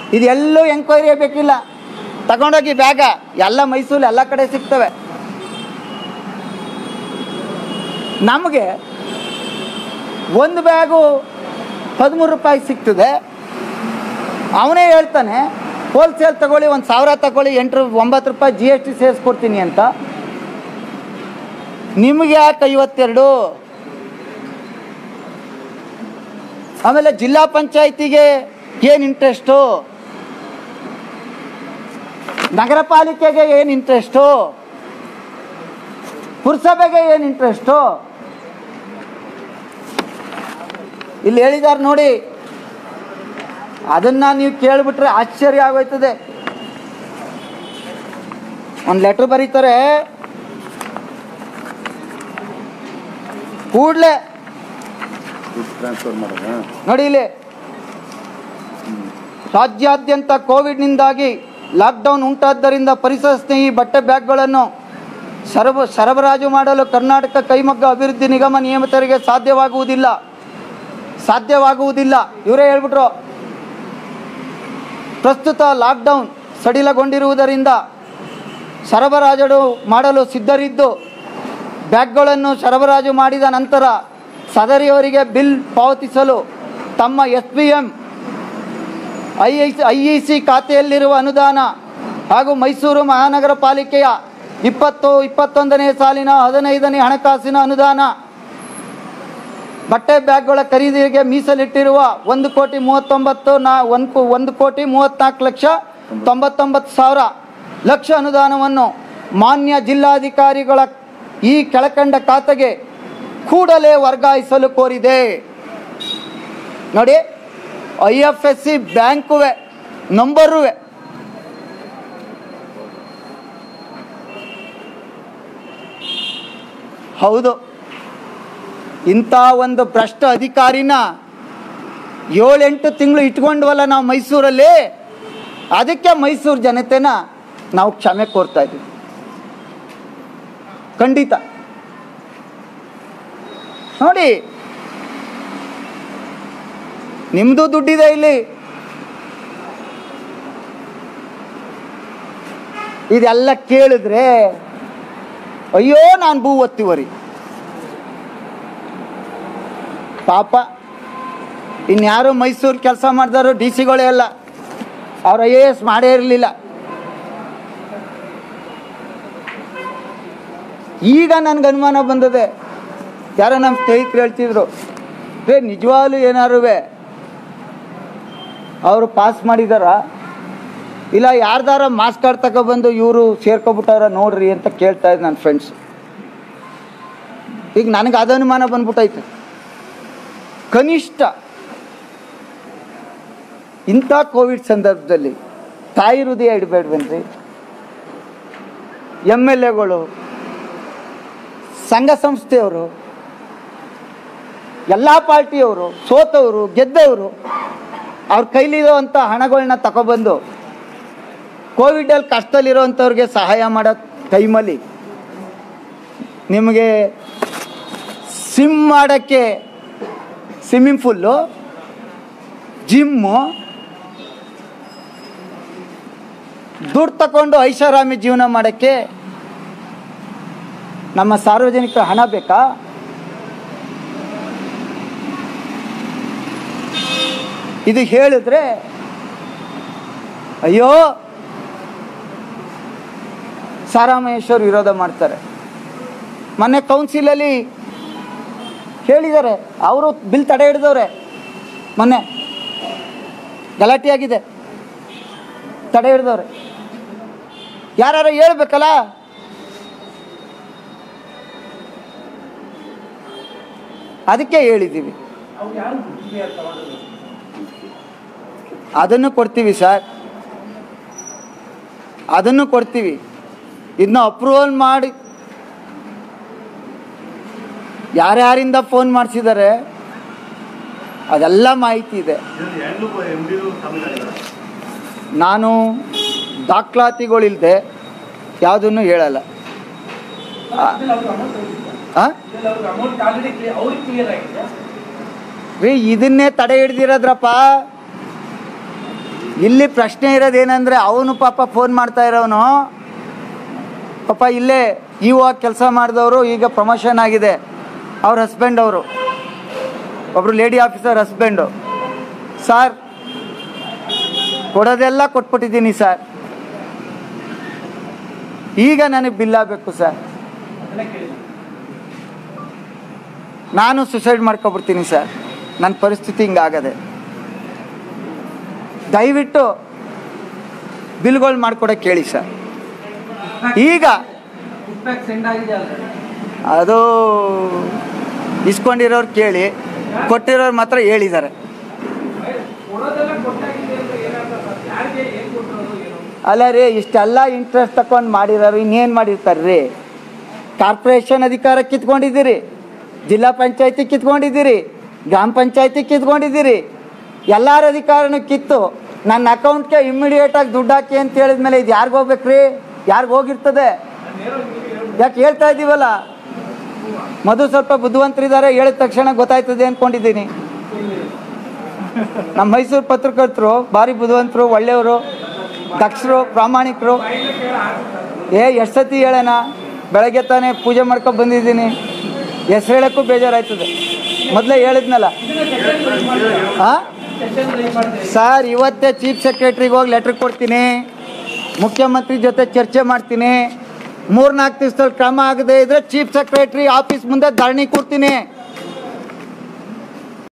ಇದೆಲ್ಲೂ enquiry ಬೇಕಿಲ್ಲ ತಗೊಂಡೋಗಿ ಬ್ಯಾಗ ಎಲ್ಲ ಮೈಸೂರು ಎಲ್ಲ ಕಡೆ ಸಿಗ್ತವೆ ನಮಗೆ ಒಂದು ಬ್ಯಾಗು ಹದಿಮೂರು ರೂಪಾಯಿ ಸಿಗ್ತದೆ ಅವನೇ ಹೇಳ್ತಾನೆ ಹೋಲ್ಸೇಲ್ ತಗೊಳ್ಳಿ ಒಂದು ಸಾವಿರ ತಗೊಳ್ಳಿ ಎಂಟು ಒಂಬತ್ತು ರೂಪಾಯಿ ಜಿ ಎಸ್ ಟಿ ಸೇರಿಸ್ಕೊಡ್ತೀನಿ ಅಂತ ನಿಮಗೆ ಯಾಕೆ ಐವತ್ತೆರಡು ಆಮೇಲೆ ಜಿಲ್ಲಾ ಪಂಚಾಯತಿಗೆ ಏನು ಇಂಟ್ರೆಸ್ಟು ನಗರ ಪಾಲಿಕೆಗೆ ಏನು ಇಂಟ್ರೆಸ್ಟು ಪುರಸಭೆಗೆ ಏನು ಇಂಟ್ರೆಸ್ಟು ಇಲ್ಲಿ ಹೇಳಿದ್ದಾರೆ ನೋಡಿ ಅದನ್ನ ನೀವು ಕೇಳಿಬಿಟ್ರೆ ಆಶ್ಚರ್ಯ ಆಗೋಯ್ತದೆ ಒಂದು ಲೆಟ್ರ್ ಬರೀತಾರೆ ಕೂಡಲೇ ಟ್ರಾನ್ಸ್ಫರ್ ಮಾಡೋದಾ ನೋಡಿ ಇಲ್ಲಿ ರಾಜ್ಯಾದ್ಯಂತ ಕೋವಿಡ್ನಿಂದಾಗಿ ಲಾಕ್ಡೌನ್ ಉಂಟಾದ್ದರಿಂದ ಪರಿಸರ ಸ್ನೇಹಿ ಬಟ್ಟೆ ಬ್ಯಾಗ್ಗಳನ್ನು ಸರಬ ಸರಬರಾಜು ಮಾಡಲು ಕರ್ನಾಟಕ ಕೈಮಗ್ಗ ಅಭಿವೃದ್ಧಿ ನಿಗಮ ನಿಯಮಿತರಿಗೆ ಸಾಧ್ಯವಾಗುವುದಿಲ್ಲ ಸಾಧ್ಯವಾಗುವುದಿಲ್ಲ ಇವರೇ ಹೇಳ್ಬಿಟ್ರು ಪ್ರಸ್ತುತ ಲಾಕ್ಡೌನ್ ಸಡಿಲಗೊಂಡಿರುವುದರಿಂದ ಸರಬರಾಜು ಮಾಡಲು ಸಿದ್ಧರಿದ್ದು ಬ್ಯಾಗ್ಗಳನ್ನು ಸರಬರಾಜು ಮಾಡಿದ ನಂತರ ಸದರಿಯವರಿಗೆ ಬಿಲ್ ಪಾವತಿಸಲು ತಮ್ಮ S P M I I I E C ಖಾತೆಯಲ್ಲಿರುವ ಅನುದಾನ ಹಾಗೂ ಮೈಸೂರು ಮಹಾನಗರ ಪಾಲಿಕೆಯ ಇಪ್ಪತ್ತು ಇಪ್ಪತ್ತೊಂದನೇ ಸಾಲಿನ ಹದಿನೈದನೇ ಹಣಕಾಸಿನ ಅನುದಾನ ಬಟ್ಟೆ ಬ್ಯಾಗ್ಗಳ ಖರೀದಿಗೆ ಮೀಸಲಿಟ್ಟಿರುವ ಒಂದು ಕೋಟಿ ಮೂವತ್ತೊಂಬತ್ತು ನಾ ಒಂದು ಕೋ- ಒಂದು ಕೋಟಿ ಮೂವತ್ತ್ನಾಲ್ಕು ಲಕ್ಷ ತೊಂಬತ್ತೊಂಬತ್ತು ಸಾವಿರ ಲಕ್ಷ ಅನುದಾನವನ್ನು ಮಾನ್ಯ ಜಿಲ್ಲಾಧಿಕಾರಿಗಳ ಈ ಕೆಳಕಂಡ ಖಾತೆಗೆ ಕೂಡಲೇ ವರ್ಗಾಯಿಸಲು ಕೋರಿದೆ ನೋಡಿ ಐ ಎಫ್ ಎಸ್ ಸಿ ಬ್ಯಾಂಕುವೆ ನಂಬರುವೆ ಹೌದು ಇಂಥ ಒಂದು ಭ್ರಷ್ಟ ಅಧಿಕಾರಿನ ಏಳೆಂಟು ತಿಂಗಳು ಇಟ್ಕೊಂಡ್ವಲ್ಲ ನಾವು ಮೈಸೂರಲ್ಲಿ ಅದಕ್ಕೆ ಮೈಸೂರು ಜನತೆನ ನಾವು ಕ್ಷಮೆ ಕೋರ್ತಾ ಇದ್ದೀವಿ ಖಂಡಿತ ನೋಡಿ ನಿಮ್ಮದು ದುಡ್ಡಿದೆ ಇಲ್ಲಿ ಇದೆಲ್ಲ ಕೇಳಿದ್ರೆ ಅಯ್ಯೋ ನಾನು ಭೂ ಒತ್ತಿವರಿ ಪಾಪ ಇನ್ಯಾರು ಮೈಸೂರು ಕೆಲಸ ಮಾಡಿದಾರು ಡಿ ಸಿಗಳೇ ಅಲ್ಲ ಅವ್ರು ಐ ಎ ಎಸ್ ಮಾಡೇ ಇರಲಿಲ್ಲ ಈಗ ನನಗೆ ಅನುಮಾನ ಬಂದದೆ ಯಾರೋ ನಮ್ಮ ಸ್ನೇಹಿತರು ಹೇಳ್ತಿದ್ರು ರೇ ನಿಜವಾಗ್ಲೂ ಏನಾರುವೆ ಅವರು ಪಾಸ್ ಮಾಡಿದಾರ ಇಲ್ಲ ಯಾರ್ದಾರ ಮಾಸ್ ಕಾರ್ಡ್ ತಗೊಬಂದು ಇವರು ಸೇರ್ಕೊಬಿಟ್ಟಾರ ನೋಡ್ರಿ ಅಂತ ಕೇಳ್ತಾ ಇದ್ದೆ ನನ್ನ ಫ್ರೆಂಡ್ಸ್ ಈಗ ನನಗೆ ಅದು ಅನುಮಾನ ಬಂದ್ಬಿಟ್ಟೈತೆ ಕನಿಷ್ಠ ಇಂಥ ಕೋವಿಡ್ ಸಂದರ್ಭದಲ್ಲಿ ತಾಯಿ ಹೃದಯ ಇಡಬೇಡ್ವೇನ್ರಿ ಎಮ್ ಎಲ್ ಎಗಳು ಸಂಘ ಸಂಸ್ಥೆಯವರು ಎಲ್ಲ ಪಾರ್ಟಿಯವರು ಸೋತವರು ಗೆದ್ದವರು ಅವ್ರ ಕೈಲಿರುವಂಥ ಹಣಗಳನ್ನ ತಗೊಬಂದು ಕೋವಿಡಲ್ಲಿ ಕಷ್ಟದಲ್ಲಿರೋವಂಥವ್ರಿಗೆ ಸಹಾಯ ಮಾಡೋ ಟೈಮಲ್ಲಿ ನಿಮಗೆ ಸಿಮ್ ಮಾಡೋಕ್ಕೆ ಸ್ವಿಮ್ಮಿಂಗ್ ಫುಲ್ಲು ಜಿಮ್ಮು ದುಡ್ಡು ತಗೊಂಡು ಐಷಾರಾಮಿ ಜೀವನ ಮಾಡೋಕ್ಕೆ ನಮ್ಮ ಸಾರ್ವಜನಿಕರ ಹಣ ಬೇಕಾ ಇದು ಹೇಳಿದ್ರೆ ಅಯ್ಯೋ ಸಾರಾಮಹೇಶ್ವರ್ ವಿರೋಧ ಮಾಡ್ತಾರೆ ಮೊನ್ನೆ ಕೌನ್ಸಿಲಲ್ಲಿ ಹೇಳಿದ್ದಾರೆ ಅವರು ಬಿಲ್ ತಡೆ ಹಿಡಿದವ್ರೆ ಮೊನ್ನೆ ಗಲಾಟೆ ಆಗಿದೆ ತಡೆ ಹಿಡಿದವ್ರೆ ಯಾರು ಹೇಳ್ಬೇಕಲ್ಲ ಅದಕ್ಕೆ ಹೇಳಿದ್ದೀವಿ ಅದನ್ನು ಕೊಡ್ತೀವಿ ಸರ್ ಅದನ್ನು ಕೊಡ್ತೀವಿ ಇದನ್ನ ಅಪ್ರೂವಲ್ ಮಾಡಿ ಯಾರ್ಯಾರಿಂದ ಫೋನ್ ಮಾಡಿಸಿದ್ದಾರೆ ಅದೆಲ್ಲ ಮಾಹಿತಿ ಇದೆ ನಾನು ದಾಖಲಾತಿಗಳಿಲ್ಲದೆ ಯಾವುದನ್ನು ಹೇಳಲ್ಲ ಆ? ಅಮೌಂಟ್ ಆಲ್ರೆಡಿ ಅವ್ರಿಗೆ ಕ್ಲಿಯರ್ ಆಗಿದೆ ರೀ ಇದನ್ನೇ ತಡೆ ಹಿಡ್ದಿರೋದ್ರಪ್ಪ ಇಲ್ಲಿ ಪ್ರಶ್ನೆ ಇರೋದೇನೆಂದರೆ ಅವನು ಪಾಪ ಫೋನ್ ಮಾಡ್ತಾ ಇರೋನು ಪಾಪ ಇಲ್ಲೇ ಇವ ಕೆಲಸ ಮಾಡಿದವರು ಈಗ ಪ್ರಮೋಷನ್ ಆಗಿದೆ ಅವ್ರ ಹಸ್ಬೆಂಡ್ ಅವರು ಒಬ್ಬರು ಲೇಡಿ ಆಫೀಸರ್ ಹಸ್ಬೆಂಡು ಸರ್ ಕೊಡೋದೆಲ್ಲ ಕೊಟ್ಬಿಟ್ಟಿದ್ದೀನಿ ಸರ್ ಈಗ ನನಗೆ ಬಿಲ್ ಆಗಬೇಕು ಸರ್ ನಾನು ಸುಸೈಡ್ ಮಾಡ್ಕೊಬಿಡ್ತೀನಿ ಸರ್ ನನ್ನ ಪರಿಸ್ಥಿತಿ ಹಿಂಗಾಗದೆ ದಯವಿಟ್ಟು ಬಿಲ್ಗಳು ಮಾಡ್ಕೊಡಕ್ಕೆ ಕೇಳಿ ಸರ್ ಈಗ ಪುಟ್ಬ್ಯಾಗ್ ಸೆಂಡ್ ಆಗಿದೆ ಅಲ್ರಿ ಅದು ಇಸ್ಕೊಂಡಿರೋರು ಕೇಳಿ ಕೊಟ್ಟಿರೋರು ಮಾತ್ರ ಹೇಳಿದ್ದಾರೆ ಕೊಡೋದೆಲ್ಲ ಕೊಟ್ಟಾಗಿದೆ ಅಂದ್ರೆ ಏನಾಗ್ತದೆ ಸರ್ ಯಾರಿಗೆ ಏನ್ ಕೊಟ್ಟಿರೋದು ಏನು ಅಲ್ಲ ರೀ ಇಷ್ಟೆಲ್ಲ ಇಂಟ್ರೆಸ್ಟ್ ತಗೊಂಡು ಮಾಡಿರೋರು ಇನ್ನೇನು ಮಾಡಿರ್ತಾರೆ ರೀ ಕಾರ್ಪೊರೇಷನ್ ಅಧಿಕಾರ ಕಿತ್ಕೊಂಡಿದ್ದೀರಿ ಜಿಲ್ಲಾ ಪಂಚಾಯತಿ ಕಿತ್ಕೊಂಡಿದ್ದೀರಿ ಗ್ರಾಮ ಪಂಚಾಯತಿ ಕಿತ್ಕೊಂಡಿದ್ದೀರಿ ಎಲ್ಲರ ಅಧಿಕಾರನೂ ಕಿತ್ತು ನನ್ನ ಅಕೌಂಟ್ಗೆ ಇಮ್ಮಿಡಿಯೇಟಾಗಿ ದುಡ್ಡು ಹಾಕಿ ಅಂತ ಹೇಳಿದ್ಮೇಲೆ ಇದು ಯಾರಿಗೆ ಹೋಗ್ಬೇಕ್ರಿ ಯಾರಿಗೆ ಹೋಗಿರ್ತದೆ ಯಾಕೆ ಹೇಳ್ತಾ ಇದ್ದೀವಲ್ಲ ಮಧು ಸ್ವಲ್ಪ ಬುದ್ಧಿವಂತರಿದ್ದಾರೆ ಹೇಳಿದ ತಕ್ಷಣ ಗೊತ್ತಾಯ್ತದೆ ಅಂದ್ಕೊಂಡಿದ್ದೀನಿ ನಮ್ಮ ಮೈಸೂರು ಪತ್ರಕರ್ತರು ಭಾರಿ ಬುದ್ಧಿವಂತರು ಒಳ್ಳೆಯವರು ದಕ್ಷರು ಪ್ರಾಮಾಣಿಕರು ಏ ಎಷ್ಟು ಸತಿ ಹೇಳೋಣ ಬೆಳಗ್ಗೆ ತಾನೇ ಪೂಜೆ ಮಾಡ್ಕೊಂಡು ಬಂದಿದ್ದೀನಿ ಹೆಸ್ರು ಹೇಳೋಕ್ಕೂ ಬೇಜಾರಾಯ್ತದೆ ಮೊದಲೇ ಹೇಳಿದ್ನಲ್ಲ ಹಾಂ ಸೆಷನ್ ರೈಸ್ ಮಾಡ್ತೀವಿ ಸರ್ ಇವತ್ತೇ ಚೀಫ್ ಸೆಕ್ರೆಟ್ರಿಗೆ ಹೋಗಿ ಲೆಟ್ರ್ ಕೊಡ್ತೀನಿ ಮುಖ್ಯಮಂತ್ರಿ ಜೊತೆ ಚರ್ಚೆ ಮಾಡ್ತೀನಿ ಮೂರ್ನಾಲ್ಕು ದಿವಸದಲ್ಲಿ ಕ್ರಮ ಆಗದೆ ಇದ್ರೆ ಚೀಫ್ ಸೆಕ್ರೆಟ್ರಿ ಆಫೀಸ್ ಮುಂದೆ ಧರಣಿ ಕೊಡ್ತೀನಿ